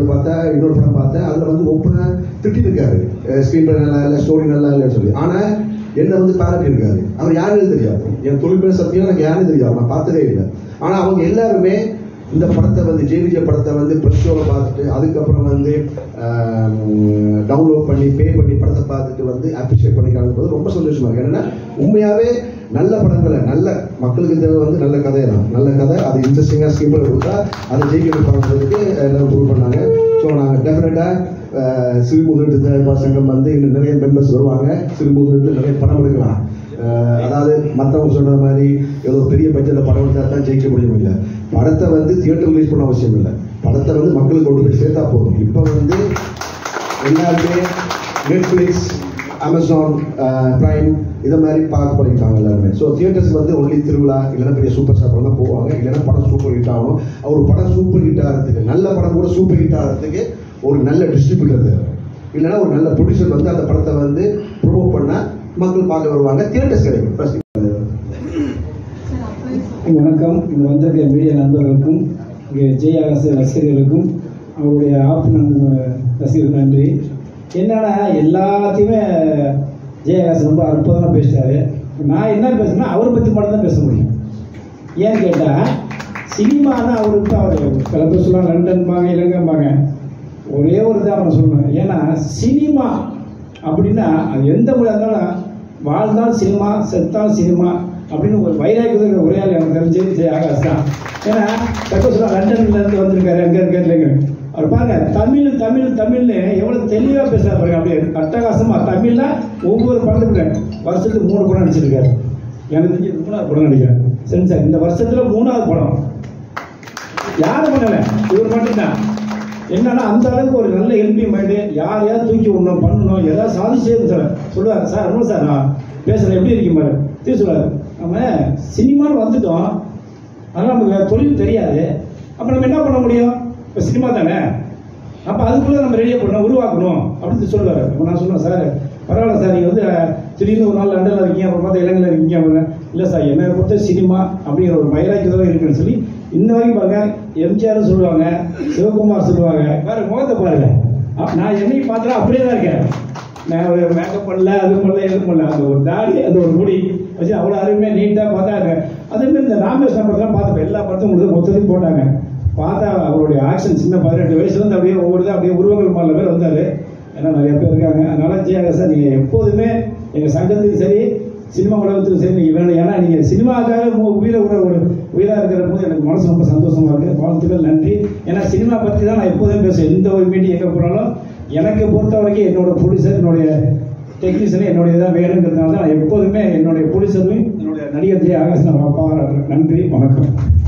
படத்தை பார்த்தா இன்னொரு படம் பார்த்தேன் அதில் வந்து ஓப்பனாக திட்டிருக்காரு ஸ்க்ரீன் நல்லா இல்லை ஸ்டோரி நல்லா இல்லைன்னு சொல்லி ஆனால் என்ன வந்து பாராட்டி இருக்காரு அவர் யாருன்னு தெரியாது என் தொழில்நுட்ப சத்தியம் எனக்கு யாருன்னு தெரியாது நான் பார்த்ததே இல்லை ஆனால் அவங்க எல்லாருமே இந்த படத்தை வந்து ஜே விஜய் படத்தை வந்து ப்ரெஸ் ஷோவில் பார்த்துட்டு அதுக்கப்புறம் வந்து டவுன்லோட் பண்ணி பே பண்ணி படத்தை பார்த்துட்டு வந்து அப்ரிஷியேட் பண்ணிக்கிறாங்க ரொம்ப சந்தோஷமா இருக்கு ஏன்னா உண்மையாகவே நல்ல படங்களை நல்ல மக்களுக்கு தேவை வந்து நல்ல கதை தான் நல்ல கதை அது இன்ட்ரெஸ்டிங்காக ஸ்கிம்பிள் கொடுத்தா அதை ஜெயிக்க வைப்பாங்கிறதுக்கு எல்லாரும் ப்ரூவ் பண்ணாங்க ஸோ நாங்கள் டெஃபினட்டாக சிறு முதலீட்டு தயாரிப்பாளர் சங்கம் வந்து இன்னும் நிறைய மெம்பர்ஸ் வருவாங்க சிறு முதலீட்டு நிறைய படம் எடுக்கலாம் அஹ் அதாவது மற்றவங்க சொன்ன மாதிரி ஏதோ பெரிய பட்ஜெட்டில் படம் எடுத்தா தான் ஜெயிக்க முடியும் இல்லை படத்தை வந்து தியேட்டர் ரிலீஸ் பண்ண அவசியம் இல்லை படத்தை வந்து மக்களுக்கு கொண்டு போய் சேர்த்தா போதும் இப்போ வந்து எல்லாருமே நெட்ஃப்ளிக்ஸ் அமேசான் பிரைம் இதை மாதிரி பார்க்க பண்ணிட்டாங்க எல்லாருமே ஸோ தியேட்டர்ஸ் வந்து ஒன்லி திருவிழா இல்லைன்னா பெரிய சூப்பர் ஸ்டார் படம் தான் போவாங்க இல்லைன்னா படம் சூப்பர் ஹிட் ஆகணும் ஒரு படம் சூப்பர் ஹிட் ஆகிறதுக்கு நல்ல படம் கூட சூப்பர் ஹிட் ஆகிறதுக்கு ஒரு நல்ல டிஸ்ட்ரிபியூட்டர் தேவை இல்லைன்னா ஒரு நல்ல ப்ரொடியூசர் வந்து அந்த படத்தை வந்து ப்ரொமோட் பண்ணால் மக்கள் பார்க்க வருவாங்க தியேட்டர்ஸ் கிடைக்கும் First வணக்கம் இங்கே வந்திருக்க மீடியா நண்பர்களுக்கும் இங்கே ஜெய் ஆகாச ரசிகர்களுக்கும் அவருடைய ஆப் ரசிகர்கள் நன்றி என்னன்னா எல்லாத்தையுமே ஜெய் ஆகாஷ் ரொம்ப அற்புதமாக பேசிட்டாரு நான் என்ன பேசுனா அவரை பற்றி மட்டும் தான் பேச முடியும் ஏன்னு கேட்டால் சினிமானா அவருக்கு அவர் சில பேர் சொல்லுவாங்க லண்டன்பாங்க இலங்கைம்பாங்க ஒரே ஒரு தான் அவனை சொல்லணும் ஏன்னா சினிமா அப்படின்னா அது எந்த மொழியாக இருந்தாலும் வாழ்ந்தால் சினிமா செத்தால் சினிமா அப்படின்னு ஒரு வைராக்கியத்தில் ஒரே ஆள் எனக்கு தெரிஞ்சு ஜெய் ஆகாஷ் தான் ஏன்னா தப்பு சொல்ல லண்டன்ல இருந்து வந்திருக்காரு அங்கே இருக்க இல்லைங்க அவர் பாருங்க தமிழ் தமிழ் தமிழ்னு எவ்வளவு தெளிவா பேசுறாரு பாருங்க அப்படியே அட்டகாசமா தமிழ்ல ஒவ்வொரு படத்துக்கு வருஷத்துக்கு மூணு படம் நடிச்சிருக்காரு எனக்கு தெரிஞ்சு இது மூணாவது படம் நடிக்கிறேன் சரி சார் இந்த வருஷத்துல மூணாவது படம் யாரும் பண்ணல இவர் மட்டும்தான் என்னன்னா அந்த அளவுக்கு ஒரு நல்ல எல்பி மைண்டு யாரையாவது தூக்கி விடணும் பண்ணணும் ஏதாவது சாதிச்சே சார் சொல்லுவார் சார் இன்னும் சார் நான் பேசுறேன் எப்படி இருக்கீங்க பாரு திருப்பி சொல்லுவார் நம்ம சினிமான்னு வந்துட்டோம் அதனால நமக்கு வேற தொழில் தெரியாது அப்ப நம்ம என்ன பண்ண முடியும் இப்போ சினிமா தானே அப்ப அதுக்குள்ள நம்ம ரெடியாக பண்ணணும் உருவாக்கணும் அப்படின்னு சொல்லுவாரு அப்ப நான் சொன்னேன் சார் பரவாயில்ல சார் நீங்க வந்து அஹ், திடீர்னு ஒரு நாள் லண்டன்ல இருக்கீங்க அப்புறம் பார்த்தா இலங்கையில் இருக்கீங்க அப்படின்னா இல்ல சார் என்னை பொறுத்த சினிமா அப்படிங்கிற ஒரு மயிலாக்கியதாக இருக்குன்னு சொல்லி இன்ன வரைக்கும் பாருங்க எம்ஜிஆர் சொல்லுவாங்க சிவகுமார் சொல்லுவாங்க பாரு முகத்தை பாருங்க அப்ப நான் என்னையும் பார்த்துட்டு அப்படியே தான் இருக்கேன் நான் ஒரு மேக்கப் பண்ணல அது பண்ணல எது பண்ணல அந்த ஒரு தாடி அந்த ஒரு முடி வச்சு அவ்வளோ அருமையாக நீட்டாக பார்த்தாங்க அதே மாதிரி இந்த ராமேஸ்வரம் படத்தெல்லாம் பார்த்தப்ப எல்லா படத்தையும் உங்களுக்கு மொத்தத்தையும் போட்டாங்க பார்த்தா அவருடைய ஆக்ஷன் சின்ன பதினெட்டு வயசுல இருந்து அப்படியே ஒவ்வொரு இதா அப்படியே உருவங்கள் மால பேர் வந்தாரு ஏன்னா நிறைய பேர் இருக்காங்க அதனால ஜெயாக சார் நீங்க எப்போதுமே எங்க சங்கத்துக்கும் சரி சினிமா உலகத்துக்கும் சரி நீங்க வேணும் ஏன்னா நீங்க சினிமாக்காக மு- உயிரை விட ஒரு உயிரா இருக்கிற போது எனக்கு மனசு ரொம்ப சந்தோஷமா இருக்கு வாழ்த்துக்கள் நன்றி ஏன்னா சினிமா பத்தி தான் நான் எப்போதுமே பேசுவேன் எந்த ஒரு மீட்டிங் எங்க போனாலும் எனக்கு பொறுத்த வரைக்கும் என்னோட ப்ரொடியூசர் என்னுடைய டெக்னீஷியன் என்னுடைய இதாக வேணுங்கிறதுனால தான் நான் எப்போதுமே என்னுடைய ப்ரொடியூசரையும் என்னுடைய நடிகர் ஜெய ஆகாஷ் நான் பாராட்டுறேன் நன்றி வணக்கம்